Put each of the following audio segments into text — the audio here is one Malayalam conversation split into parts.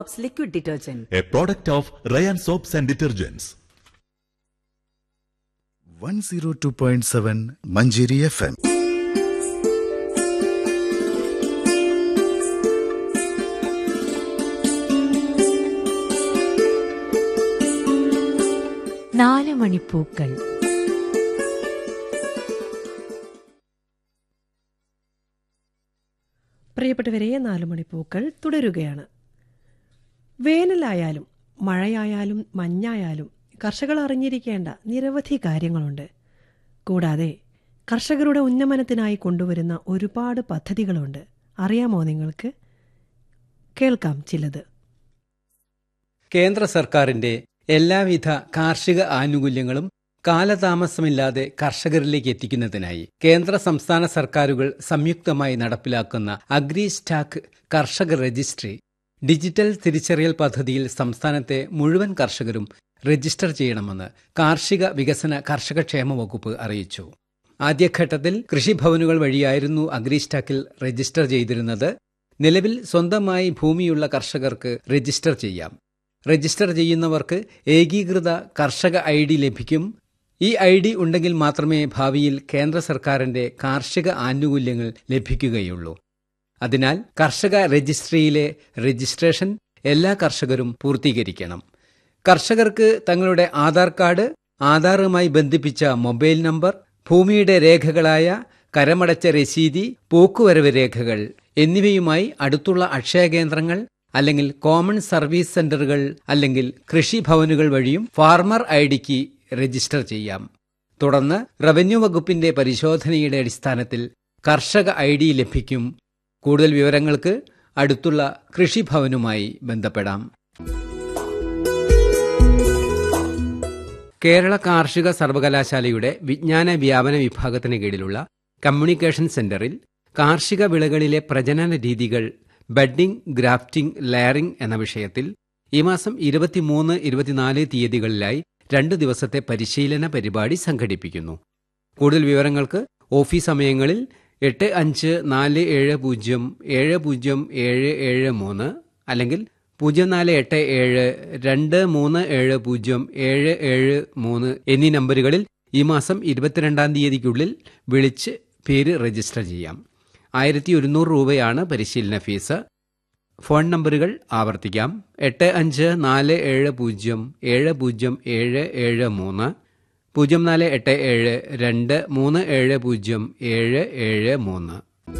liquid detergent. a product of Rayan soaps and detergents. 102.7 Manjiri FM. നാല് മണിപ്പൂക്കൾ പ്രിയപ്പെട്ടവരെ നാലു മണിപ്പൂക്കൾ തുടരുകയാണ് വേനലായാലും മഴയായാലും മഞ്ഞായാലും കർഷകർ അറിഞ്ഞിരിക്കേണ്ട നിരവധി കാര്യങ്ങളുണ്ട് കൂടാതെ കർഷകരുടെ ഉന്നമനത്തിനായി കൊണ്ടുവരുന്ന ഒരുപാട് പദ്ധതികളുണ്ട് അറിയാമോ നിങ്ങൾക്ക് കേൾക്കാം ചിലത് കേന്ദ്ര സർക്കാരിന്റെ എല്ലാവിധ കാർഷിക ആനുകൂല്യങ്ങളും കാലതാമസമില്ലാതെ കർഷകരിലേക്ക് എത്തിക്കുന്നതിനായി കേന്ദ്ര സംസ്ഥാന സർക്കാരുകൾ സംയുക്തമായി നടപ്പിലാക്കുന്ന അഗ്രി സ്റ്റാക്ക് കർഷക രജിസ്ട്രി ഡിജിറ്റൽ തിരിച്ചറിയൽ പദ്ധതിയിൽ സംസ്ഥാനത്തെ മുഴുവൻ കർഷകരും രജിസ്റ്റർ ചെയ്യണമെന്ന് കാർഷിക വികസന കർഷകക്ഷേമ വകുപ്പ് അറിയിച്ചു ആദ്യഘട്ടത്തിൽ കൃഷിഭവനുകൾ വഴിയായിരുന്നു അഗ്രിസ്റ്റാക്കിൽ രജിസ്റ്റർ ചെയ്തിരുന്നത് നിലവിൽ സ്വന്തമായി ഭൂമിയുള്ള കർഷകർക്ക് രജിസ്റ്റർ ചെയ്യാം രജിസ്റ്റർ ചെയ്യുന്നവർക്ക് ഏകീകൃത കർഷക ഐ ഡി ലഭിക്കും ഈ ഐ ഡി ഉണ്ടെങ്കിൽ മാത്രമേ ഭാവിയിൽ കേന്ദ്ര സർക്കാരിന്റെ കാർഷിക ആനുകൂല്യങ്ങൾ ലഭിക്കുകയുള്ളൂ അതിനാൽ കർഷക രജിസ്ട്രിയിലെ രജിസ്ട്രേഷൻ എല്ലാ കർഷകരും പൂർത്തീകരിക്കണം കർഷകർക്ക് തങ്ങളുടെ ആധാർ കാർഡ് ആധാറുമായി ബന്ധിപ്പിച്ച മൊബൈൽ നമ്പർ ഭൂമിയുടെ രേഖകളായ കരമടച്ച രസീതി പോക്കുവരവ് രേഖകൾ എന്നിവയുമായി അടുത്തുള്ള അക്ഷയ കേന്ദ്രങ്ങൾ അല്ലെങ്കിൽ കോമൺ സർവീസ് സെന്ററുകൾ അല്ലെങ്കിൽ കൃഷിഭവനുകൾ വഴിയും ഫാർമർ ഐ ഡിക്ക് രജിസ്റ്റർ ചെയ്യാം തുടർന്ന് റവന്യൂ വകുപ്പിന്റെ പരിശോധനയുടെ അടിസ്ഥാനത്തിൽ കർഷക ഐ ഡി ലഭിക്കും കൂടുതൽ വിവരങ്ങൾക്ക് അടുത്തുള്ള കൃഷിഭവനുമായി ബന്ധപ്പെടാം കേരള കാർഷിക സർവകലാശാലയുടെ വിജ്ഞാന വ്യാപന വിഭാഗത്തിന് കീഴിലുള്ള കമ്മ്യൂണിക്കേഷൻ സെന്ററിൽ കാർഷിക വിളകളിലെ പ്രജനന രീതികൾ ബഡ്ഡിംഗ് ഗ്രാഫ്റ്റിംഗ് ലെയറിംഗ് എന്ന വിഷയത്തിൽ ഈ മാസം ഇരുപത്തിമൂന്ന് ഇരുപത്തിനാല് തീയതികളിലായി രണ്ട് ദിവസത്തെ പരിശീലന പരിപാടി സംഘടിപ്പിക്കുന്നു കൂടുതൽ വിവരങ്ങൾക്ക് ഓഫീസ് സമയങ്ങളിൽ എട്ട് അഞ്ച് നാല് ഏഴ് പൂജ്യം ഏഴ് പൂജ്യം ഏഴ് ഏഴ് മൂന്ന് അല്ലെങ്കിൽ പൂജ്യം നാല് എട്ട് ഏഴ് രണ്ട് മൂന്ന് ഏഴ് പൂജ്യം ഏഴ് ഏഴ് മൂന്ന് എന്നീ നമ്പറുകളിൽ ഈ മാസം ഇരുപത്തിരണ്ടാം തീയതിക്കുള്ളിൽ വിളിച്ച് പേര് രജിസ്റ്റർ ചെയ്യാം ആയിരത്തി ഒരുന്നൂറ് രൂപയാണ് പരിശീലന ഫീസ് ഫോൺ നമ്പറുകൾ ആവർത്തിക്കാം എട്ട് അഞ്ച് നാല് ഏഴ് പൂജ്യം ഏഴ് പൂജ്യം ഏഴ് ഏഴ് മൂന്ന് പൂജ്യം നാല് എട്ട് ഏഴ് രണ്ട് മൂന്ന് ഏഴ് പൂജ്യം ഏഴ് ഏഴ് മൂന്ന്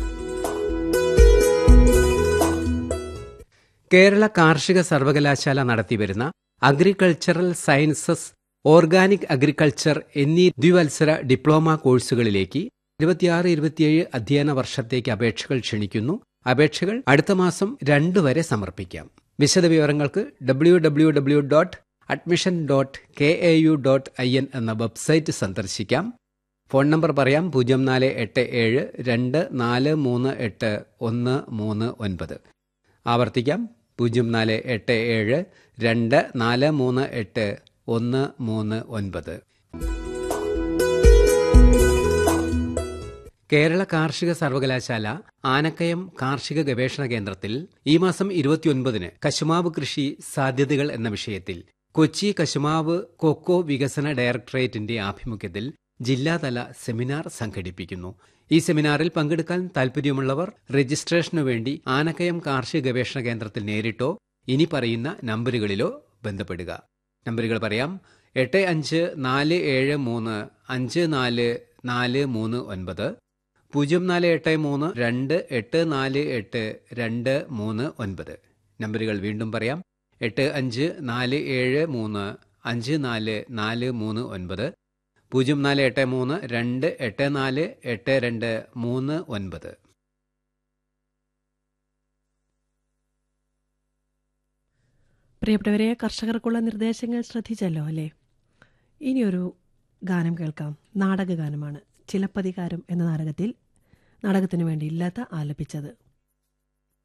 കേരള കാർഷിക സർവകലാശാല നടത്തിവരുന്ന അഗ്രികൾച്ചറൽ സയൻസസ് ഓർഗാനിക് അഗ്രികൾച്ചർ എന്നീ ദ്വിവത്സര ഡിപ്ലോമ കോഴ്സുകളിലേക്ക് ഇരുപത്തിയാറ് ഇരുപത്തിയേഴ് അധ്യയന വർഷത്തേക്ക് അപേക്ഷകൾ ക്ഷണിക്കുന്നു അപേക്ഷകൾ അടുത്ത മാസം രണ്ട് വരെ സമർപ്പിക്കാം വിശദവിവരങ്ങൾക്ക് W W W dot admission dot K A U dot I N എന്ന വെബ്സൈറ്റ് സന്ദർശിക്കാം ഫോൺ നമ്പർ പറയാം പൂജ്യം നാല് എട്ട് ഏഴ് രണ്ട് നാല് മൂന്ന് എട്ട് ഒന്ന് മൂന്ന് ഒൻപത് ആവർത്തിക്കാം പൂജ്യം നാല് എട്ട് ഏഴ് രണ്ട് നാല് മൂന്ന് എട്ട് ഒന്ന് മൂന്ന് ഒൻപത് കേരള കാർഷിക സർവകലാശാല ആനക്കയം കാർഷിക ഗവേഷണ കേന്ദ്രത്തിൽ ഈ മാസം ഇരുപത്തിയൊൻപതിന് കശുമാവ് കൃഷി സാധ്യതകൾ എന്ന വിഷയത്തിൽ കൊച്ചി കശുമാവ് കൊക്കോ വികസന ഡയറക്ടറേറ്റിന്റെ ആഭിമുഖ്യത്തിൽ ജില്ലാതല സെമിനാർ സംഘടിപ്പിക്കുന്നു ഈ സെമിനാറിൽ പങ്കെടുക്കാൻ താൽപ്പര്യമുള്ളവർ രജിസ്ട്രേഷനു വേണ്ടി ആനക്കയം കാർഷിക ഗവേഷണ കേന്ദ്രത്തിൽ നേരിട്ടോ ഇനി പറയുന്ന നമ്പറുകളിലോ ബന്ധപ്പെടുക നമ്പറുകൾ പറയാം എട്ട് അഞ്ച് നാല് ഏഴ് മൂന്ന് അഞ്ച് നാല് നാല് മൂന്ന് ഒൻപത് പൂജ്യം നാല് എട്ട് മൂന്ന് രണ്ട് എട്ട് നാല് എട്ട് രണ്ട് മൂന്ന് ഒൻപത് നമ്പറുകൾ വീണ്ടും പറയാം എട്ട് അഞ്ച് നാല് ഏഴ് മൂന്ന് അഞ്ച് നാല് നാല് മൂന്ന് ഒൻപത് പൂജ്യം നാല് എട്ട് മൂന്ന് രണ്ട് എട്ട് നാല് എട്ട് രണ്ട് മൂന്ന് ഒൻപത് പ്രിയപ്പെട്ടവരെ കർഷകർക്കുള്ള നിർദ്ദേശങ്ങൾ ശ്രദ്ധിച്ചല്ലോ അല്ലേ ഇനിയൊരു ഗാനം കേൾക്കാം നാടക ഗാനമാണ് ചിലപ്പതികാരം എന്ന നാടകത്തിൽ നാടകത്തിനു വേണ്ടി ഇല്ലാത്ത ആലപിച്ചത്